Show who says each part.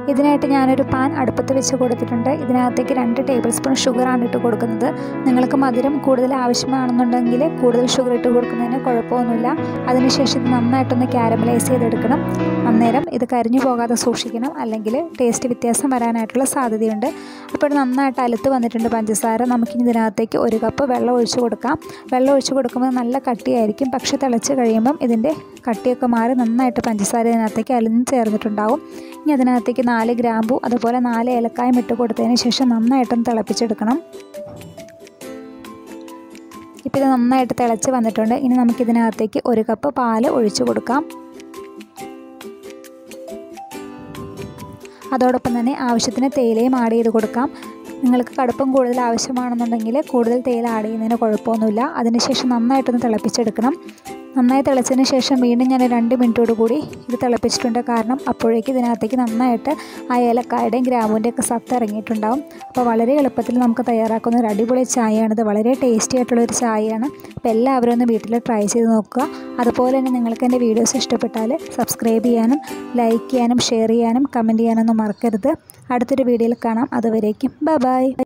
Speaker 1: ഇതിനായിട്ട് ഞാനൊരു പാൻ അടുപ്പത്ത് വെച്ച് കൊടുത്തിട്ടുണ്ട് ഇതിനകത്തേക്ക് രണ്ട് ടേബിൾ സ്പൂൺ ഷുഗറാണ് ഇട്ട് കൊടുക്കുന്നത് നിങ്ങൾക്ക് മധുരം കൂടുതൽ ആവശ്യമാണെന്നുണ്ടെങ്കിൽ കൂടുതൽ ഷുഗർ ഇട്ട് കൊടുക്കുന്നതിന് കുഴപ്പമൊന്നുമില്ല അതിനുശേഷം ഇത് നന്നായിട്ടൊന്ന് ക്യാരമലൈസ് ചെയ്തെടുക്കണം അന്നേരം ഇത് കരിഞ്ഞു പോകാതെ സൂക്ഷിക്കണം അല്ലെങ്കിൽ ടേസ്റ്റ് വ്യത്യാസം വരാനായിട്ടുള്ള സാധ്യതയുണ്ട് അപ്പോൾ ഇത് നന്നായിട്ട് അലുത്ത് വന്നിട്ടുണ്ട് പഞ്ചസാര നമുക്കിനി ഇതിനകത്തേക്ക് ഒരു കപ്പ് വെള്ളം ഒഴിച്ച് കൊടുക്കാം വെള്ളം ഒഴിച്ച് കൊടുക്കുമ്പോൾ നല്ല കട്ടിയായിരിക്കും പക്ഷേ തിളച്ച് കഴിയുമ്പം ഇതിൻ്റെ കട്ടിയൊക്കെ മാറി നന്നായിട്ട് പഞ്ചസാര ഇതിനകത്തേക്ക് അലിഞ്ഞ് ചേർന്നിട്ടുണ്ടാവും ഇനി അതിനകത്തേക്ക് നാല് ഗ്രാമ്പു അതുപോലെ നാല് ഏലക്കായും ഇട്ട് കൊടുത്തതിന് ശേഷം നന്നായിട്ടൊന്ന് തിളപ്പിച്ചെടുക്കണം ഇപ്പോൾ ഇത് നന്നായിട്ട് തിളച്ച് വന്നിട്ടുണ്ട് ഇനി നമുക്കിതിനകത്തേക്ക് ഒരു കപ്പ് പാല് ഒഴിച്ചു കൊടുക്കാം അതോടൊപ്പം തന്നെ ആവശ്യത്തിന് തേയിലയും ആഡ് ചെയ്ത് കൊടുക്കാം നിങ്ങൾക്ക് കടുപ്പം കൂടുതൽ ആവശ്യമാണെന്നുണ്ടെങ്കിൽ കൂടുതൽ തേയില ആഡ് ചെയ്യുന്നതിന് കുഴപ്പമൊന്നുമില്ല അതിനുശേഷം നന്നായിട്ടൊന്ന് തിളപ്പിച്ചെടുക്കണം നന്നായി തിളച്ചതിന് ശേഷം വീണ്ടും ഞാൻ രണ്ട് മിനിറ്റോട് കൂടി ഇത് തിളപ്പിച്ചിട്ടുണ്ട് കാരണം അപ്പോഴേക്ക് ഇതിനകത്തേക്ക് നന്നായിട്ട് ആ ഏലക്കായുടെയും ഗ്രാമ്പൂൻ്റെ ഒക്കെ സത്ത് ഇറങ്ങിയിട്ടുണ്ടാവും അപ്പോൾ വളരെ എളുപ്പത്തിൽ നമുക്ക് തയ്യാറാക്കുന്ന ഒരു അടിപൊളി ചായയാണിത് വളരെ ടേസ്റ്റി ആയിട്ടുള്ളൊരു ചായയാണ് അപ്പോൾ എല്ലാവരും ഒന്ന് വീട്ടിൽ ട്രൈ ചെയ്ത് നോക്കുക അതുപോലെ തന്നെ നിങ്ങൾക്ക് എൻ്റെ വീഡിയോസ് ഇഷ്ടപ്പെട്ടാൽ സബ്സ്ക്രൈബ് ചെയ്യാനും ലൈക്ക് ചെയ്യാനും ഷെയർ ചെയ്യാനും കമൻറ്റ് ചെയ്യാനൊന്നും മറക്കരുത് അടുത്തൊരു വീഡിയോയിൽ കാണാം അതുവരേക്കും ബൈ ബൈ